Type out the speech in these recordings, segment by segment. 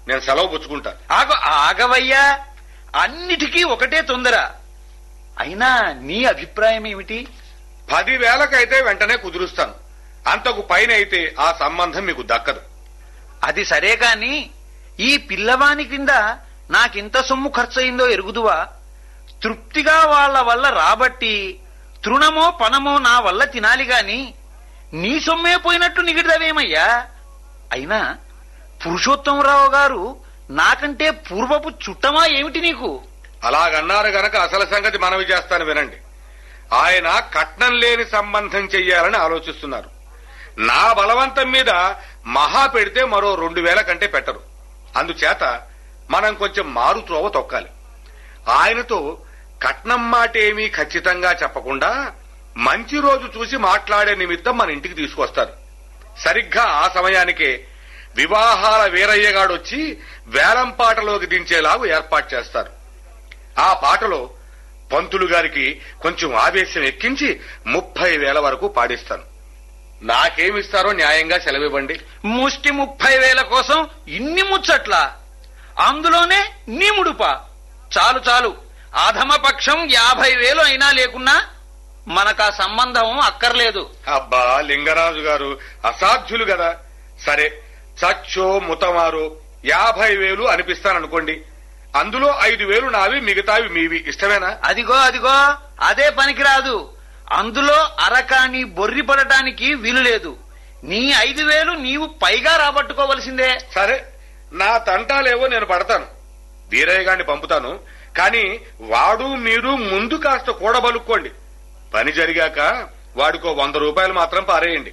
నేను సెలవు పుచ్చుకుంటా ఆగ ఆగవయ్యా అన్నిటికీ ఒకటే తొందర అయినా నీ అభిప్రాయం ఏమిటి పదివేలకైతే వెంటనే కుదురుస్తాను అంతకు పైన అయితే ఆ సంబంధం మీకు దక్కదు అది సరే కాని ఈ పిల్లవాని కింద నాకింత సొమ్ము ఖర్చయిందో ఎరుగుదువా తృప్తిగా వాళ్ళ వల్ల రాబట్టి తృణమో పనమో నా వల్ల తినాలి గాని నీ సొమ్మే పోయినట్టు నిగిడదవేమయ్యా అయినా పురుషోత్తమరావు గారు నాకంటే పూర్వపు చుట్టమా ఏమిటి నీకు అలాగన్నారు గనక అసలు సంగతి మనవి చేస్తాను వినండి ఆయన కట్నం లేని సంబంధం చెయ్యాలని ఆలోచిస్తున్నారు నా బలవంతం మీద మహా పెడితే మరో రెండు వేల కంటే పెట్టరు అందుచేత మనం కొంచెం మారు త్రోవ తొక్కాలి ఆయనతో కట్నం మాట ఏమీ ఖచ్చితంగా చెప్పకుండా మంచి రోజు చూసి మాట్లాడే నిమిత్తం మన ఇంటికి తీసుకొస్తారు సరిగ్గా ఆ సమయానికే వివాహాల వీరయ్యగాడొచ్చి వేలం పాటలోకి దించేలాగా ఏర్పాటు చేస్తారు ఆ పాటలో పంతులు గారికి కొంచెం ఆవేశం ఎక్కించి ముప్పై వేల వరకు పాడిస్తాను నాకేమిస్తారో న్యాయంగా సెలవివ్వండి ముష్టి ముప్పై వేల కోసం ఇన్ని ముచ్చట్లా అందులోనే నీ ముడుప చాలు చాలు అధమపక్షం యాభై వేలు అయినా లేకున్నా మనకా సంబంధం అక్కర్లేదు అబ్బా లింగరాజు గారు అసాధ్యులు కదా సరే చచ్చో ముతమారో యాభై వేలు అనిపిస్తాననుకోండి అందులో ఐదు వేలు నావి మిగతావి మీవి ఇష్టమేనా అదిగో అదిగో అదే పనికిరాదు అందులో అరకాని బొర్రి పడటానికి వీలు లేదు నీ ఐదు వేలు నీవు పైగా రాబట్టుకోవలసిందే సరే నా తంటాలేవో నేను పడతాను వీరయ్య గారిని పంపుతాను కానీ వాడు మీరు ముందు కాస్త కూడబలుక్కోండి పని జరిగాక వాడికో వంద రూపాయలు మాత్రం పారేయండి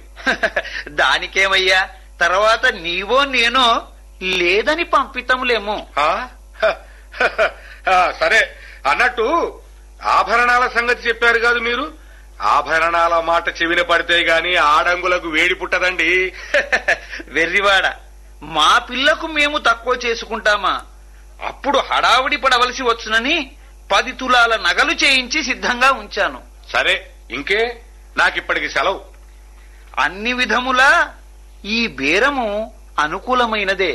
దానికేమయ్యా తర్వాత నీవో నేనో లేదని పంపితములేమో ఆ? హ, హ, హ, ఆ, సరే అన్నట్టు ఆభరణాల సంగతి చెప్పారు కాదు మీరు ఆభరణాల మాట చెవిన పడితే గాని ఆడంగులకు వేడి పుట్టదండి వెర్రివాడ మా పిల్లకు మేము తక్కువ చేసుకుంటామా అప్పుడు హడావుడి పడవలసి వచ్చునని పది తులాల నగలు చేయించి సిద్ధంగా ఉంచాను సరే ఇంకే నాకిప్పటికి సెలవు అన్ని విధములా ఈ బేరము అనుకూలమైనదే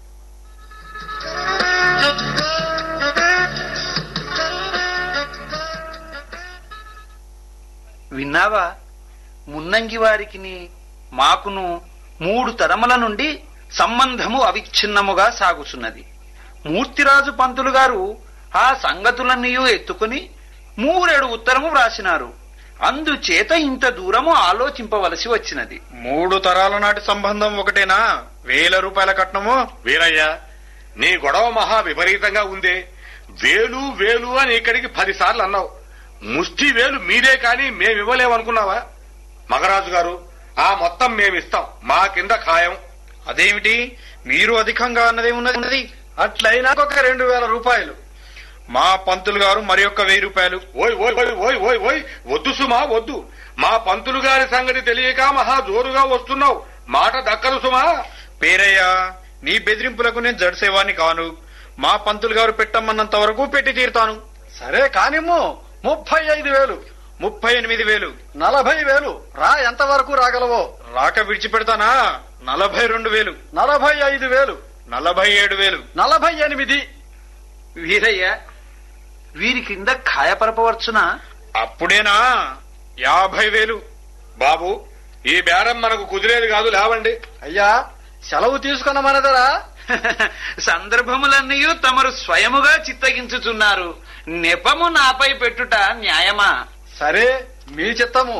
విన్నావా మున్నంగి వారికిని మాకును మూడు తరముల నుండి సంబంధము అవిచ్ఛిన్నముగా సాగుచున్నది మూర్తిరాజు పంతులు గారు ఆ సంగతులన్నీ ఎత్తుకుని మూరేడు ఉత్తరము వ్రాసినారు అందుచేత ఇంత దూరము ఆలోచింపవలసి వచ్చినది మూడు తరాల నాటి సంబంధం ఒకటేనా వేల రూపాయల కట్నము వీరయ్య నీ గొడవ మహా విపరీతంగా ఉందే వేలు వేలు అని ఇక్కడికి పదిసార్లు అన్నావు ముష్టి వేలు మీరే కాని మేమివ్వలేమనుకున్నావా మగరాజు గారు ఆ మొత్తం మేమిస్తాం మా కింద ఖాయం అదేమిటి మీరు అధికంగా అన్నదే ఉన్నది అట్లయినా ఒక రెండు వేల రూపాయలు మా పంతులు గారు మరి ఒక్క వెయ్యి రూపాయలు ఓయ్ ఓయ్ ఓయ్ ఓయ్ ఓయ్ ఓయ్ వద్దు సుమా వద్దు మా పంతులు గారి సంగతి తెలియక మహా జోరుగా వస్తున్నావు మాట దక్కదు సుమా పేరయ్యా నీ బెదిరింపులకు నేను జడిసేవాణ్ణి కాను మా పంతులు గారు పెట్టమన్నంత వరకు పెట్టి తీరుతాను సరే కానిమ్ము ముప్పై ఐదు వేలు ముప్పై ఎనిమిది వేలు నలభై వేలు రా ఎంతవరకు రాగలవో రాక విడిచిపెడతానా నలభై రెండు వేలు నలభై ఐదు వేలు నలభై ఏడు వేలు నలభై ఎనిమిది వీరయ్య వీరి కింద ఖాయపరపవచ్చునా అప్పుడేనా యాభై వేలు బాబు ఈ బేరం మనకు కుదిరేది కాదు లేవండి అయ్యా సెలవు తీసుకున్నమనదరా సందర్భములన్నీ తమరు స్వయముగా చిత్తగించుచున్నారు నెపము నాపై పెట్టుట న్యాయమా సరే మీ చిత్తము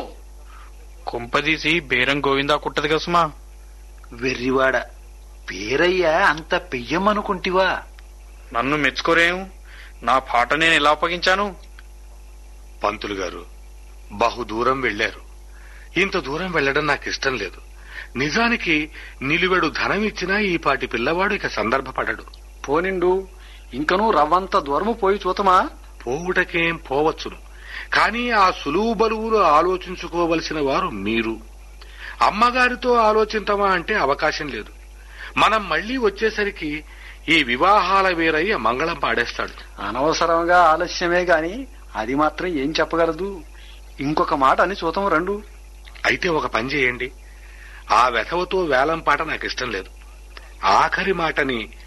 కుంపదీసి బేరం గోవిందా కుట్టదు కసుమా వెర్రివాడ పేరయ్య అంత పెయ్యమనుకుంటివా నన్ను మెచ్చుకోరేం నా పాట నేను ఎలా అప్పగించాను పంతులు గారు బహు దూరం వెళ్లారు ఇంత దూరం వెళ్లడం నాకు ఇష్టం లేదు నిజానికి నిలువెడు ధనం ఇచ్చినా ఈ పాటి పిల్లవాడు ఇక సందర్భపడడు పోనిండు ఇంకనూ రవ్వంత దూరము పోయి చూతమా పోవుటకేం పోవచ్చును కానీ ఆ సులువు బలువులు ఆలోచించుకోవలసిన వారు మీరు అమ్మగారితో ఆలోచించమా అంటే అవకాశం లేదు మనం మళ్ళీ వచ్చేసరికి ఈ వివాహాల వీరయ్య మంగళం పాడేస్తాడు అనవసరంగా ఆలస్యమే గాని అది మాత్రం ఏం చెప్పగలదు ఇంకొక మాట అని చూతం రండు అయితే ఒక పని చేయండి ఆ వెధవతో వేలం పాట నాకు ఇష్టం లేదు ఆఖరి మాటని